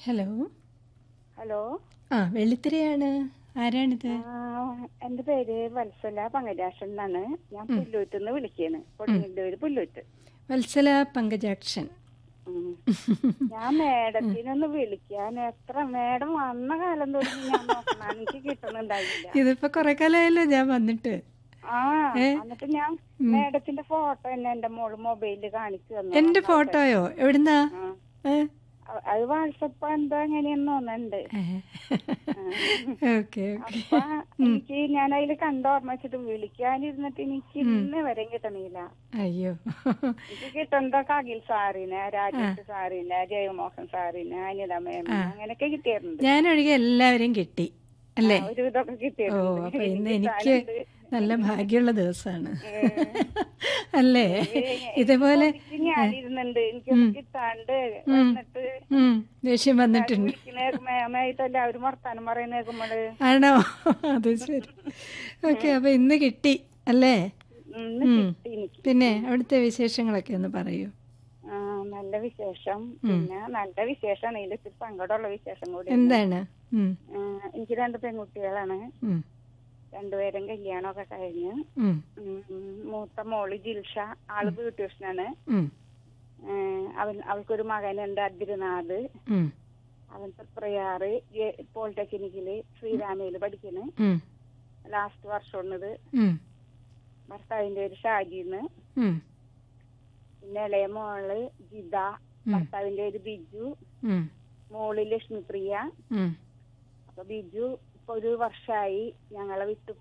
Hello hello ആ വെള്ളിത്തിരയാണ് ആരാണിത് ആ, എന്റെ പേര് വത്സല പങ്കജാക്ഷൻ എന്നാണ് ഞാൻ പുല്ലൂറ്റ് നിന്ന് വിളിക്കാണ് കൊടുങ്ങല്ലൂര് പുല്ലൂറ്റ് വത്സല പങ്കജാക്ഷൻ ഉം. ഞാൻ മേഡത്തിനൊന്ന് വിളിക്കാൻ എത്ര മേഡം വന്ന കാലം തുടങ്ങി ഞാൻ നോക്കണം എനിക്ക് കിട്ടുന്നുണ്ടായില്ല ഇതിപ്പോ കുറെ കാലമായല്ലോ ഞാൻ വന്നിട്ട് ആ എന്നിട്ട് ഞാൻ മേഡത്തിന്റെ ഫോട്ടോ തന്നെ എന്റെ മോള് മൊബൈലിൽ കാണിച്ചു തന്നു എന്റെ ഫോട്ടോയോ എവിടുന്നാ ആ. ഏ? അ- അത് വാട്സപ്പ് എന്തോ എങ്ങനെയെന്ന് തോന്നുന്നുണ്ട് ഓക്കെ ഓക്കെ അപ്പൊ എനിക്ക് ഞാൻ അതിൽ കണ്ടോർമ്മ വെച്ചിട്ട് വിളിക്കാനിരുന്നിട്ട് എനിക്ക് ഇന്ന് വരെ കിട്ടണില്ല അയ്യോ എനിക്ക് കിട്ടുന്നതൊക്കെ അഖിൽ സാറിന് രാജേഷ് സാറിന് ജയമോഹൻ സാറിന് അനിത മേമ അങ്ങനെയൊക്കെ കിട്ടിയിട്ടുണ്ട് ഞാനൊഴികെ എല്ലാവരെയും കിട്ടി അല്ലേ ഒരു ഇതൊക്കെ ഓ കിട്ടിയിട്ടുണ്ട് അപ്പൊ ഇന്ന് എനിക്ക് എനിക്ക് നല്ല ഭാഗ്യമുള്ള ദിവസമാണ് അല്ലേ ഇതുപോലെ എനിക്ക് ഞാനിരുന്നുണ്ട് എനിക്കൊന്നും കിട്ടാണ്ട് വന്നിട്ട് ഉം, ദേഷ്യം വന്നിട്ടുണ്ട് വിളിക്കുന്ന മേമായിട്ട് എല്ലാവരും വർത്താനം പറയുന്ന കേൾക്കുമ്പോള് ആണോ അത് ശരി ഓക്കെ അപ്പൊ ഇന്ന് കിട്ടി അല്ലേ ഇന്ന് കിട്ടി എനിക്ക് പിന്നെ അവിടുത്തെ വിശേഷങ്ങളൊക്കെ ഒന്ന് പറയൂ ആ നല്ല വിശേഷം പിന്നെ നല്ല വിശേഷമാണ് ഇതിൽ ഇച്ചിരി സങ്കടമുള്ള വിശേഷം കൂടി എന്താണ് ഉം, ആ, എനിക്ക് രണ്ട് പെൺകുട്ടികളാണ് ഉം, രണ്ടുപേരും കല്യാണമൊക്കെ കഴിഞ്ഞ് ഉം, ഉം, ഉം. മൂത്ത മോള് ജിൽഷ ആള് ബ്യൂട്ടീഷ്യനാണ് ഉം, അവൻ അവൾക്കൊരു മകനുണ്ട് അദ്രിനാഥ് ഉം, അവൻ പ്രയാറ് പോളിടെക്നിക്കില് ശ്രീരാമയില് പഠിക്കുന്നു ഉം, ലാസ്റ്റ് വർഷമാണിത് ഉം, ഭർത്താവിന്റെ പേര് ഷാജിന്ന് ഉം, പിന്നെ ഇളയ മോള് ജിത ഭർത്താവിന്റെ പേര് ബിജു ഉം, മോള് ലക്ഷ്മിപ്രിയ ഉം. അപ്പൊ ബിജു ഇപ്പൊ ഒരു വർഷമായി ഞങ്ങളെ വിട്ട്